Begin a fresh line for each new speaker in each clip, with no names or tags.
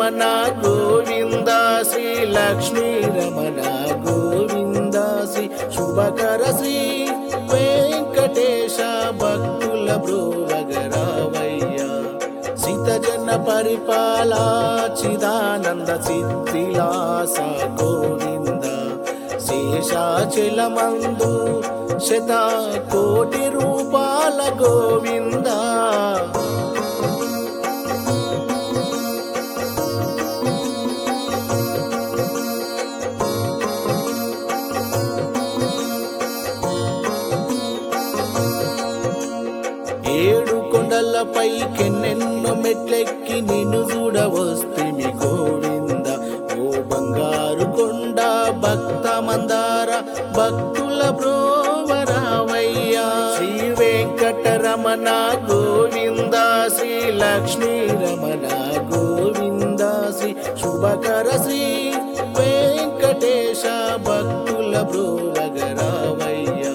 వెంకటరమణ గోవింద శ్రీ లక్ష్మీ రమణ గోవింద శ్రీ శుభకర శ్రీ వెంకటేశ భక్తుల బ్రోవగరావయ్య సితజన పరిపాల చిదానంద సిద్ధిలాస గోవింద శేషాచలమందు శత కోటి రూపాల గోవింద ఏడు కొండలపై కెన్నెన్నో మెట్లెక్కి నిన్ను చూడవస్తిమి గోవింద ఓ బంగారు కొండ భక్త మందార భక్తుల బ్రోవరావయ్యా శ్రీ వెంకటరమణ గోవింద శ్రీ లక్ష్మీ రమణ గోవింద శ్రీ శుభకర శ్రీ వెంకటేశ భక్తుల బ్రోవగరావయ్యా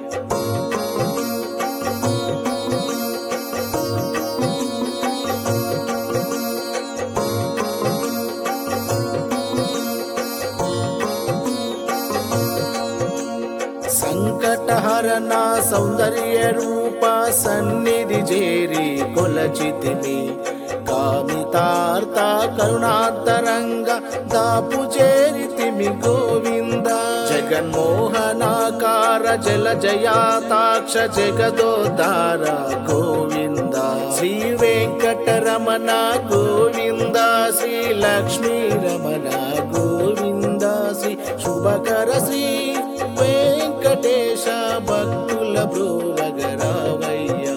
సంకటహరణ సౌందర్య రూప సన్నిధి చేరి కొలచితిమి కామితార్థ కరుణాంతరంగ దాపు చేరితిమి గోవింద జగన్మోహనాకార జల జయాతాక్ష జగదోదార గోవింద శ్రీ వెంకటరమణ గోవింద శ్రీ లక్ష్మీ రమణ గోవింద శ్రీ శుభకర శ్రీ వెంకటేశ భక్తుల బ్రోవగరావయ్యా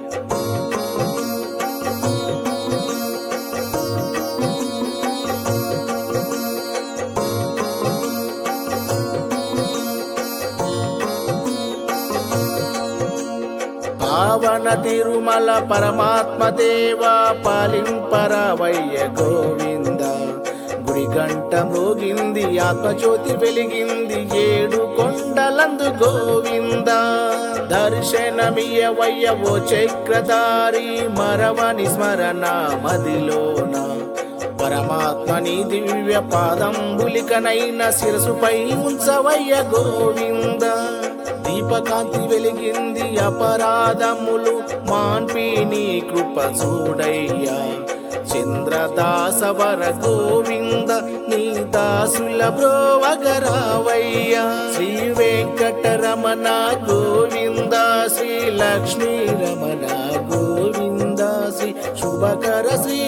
పావన తిరుమల పరమాత్మ దేవా పాలింపరవయ్య గోవింద గుడి గంట మోగింది ఆత్మజ్యోతి వెలిగింది ఏడు కొండలందు గోవింద దర్శనమియవయ్య ఓ చక్రధారి మరవని స్మరణ మదిలోన పరమాత్మని దివ్య పాదంబులికనైన శిరసుపై ఉంచవయ్య గోవింద దీపకాంతి వెలిగింది అపరాధములు మాన్పి నీ కృప చూడయ్యా చంద్రదాసవర గోవింద నీ దాసుల బ్రోవగరావయ్యా శ్రీ వెంకటరమణ గోవింద శ్రీ లక్ష్మీ రమణ గోవింద శ్రీ శుభకర శ్రీ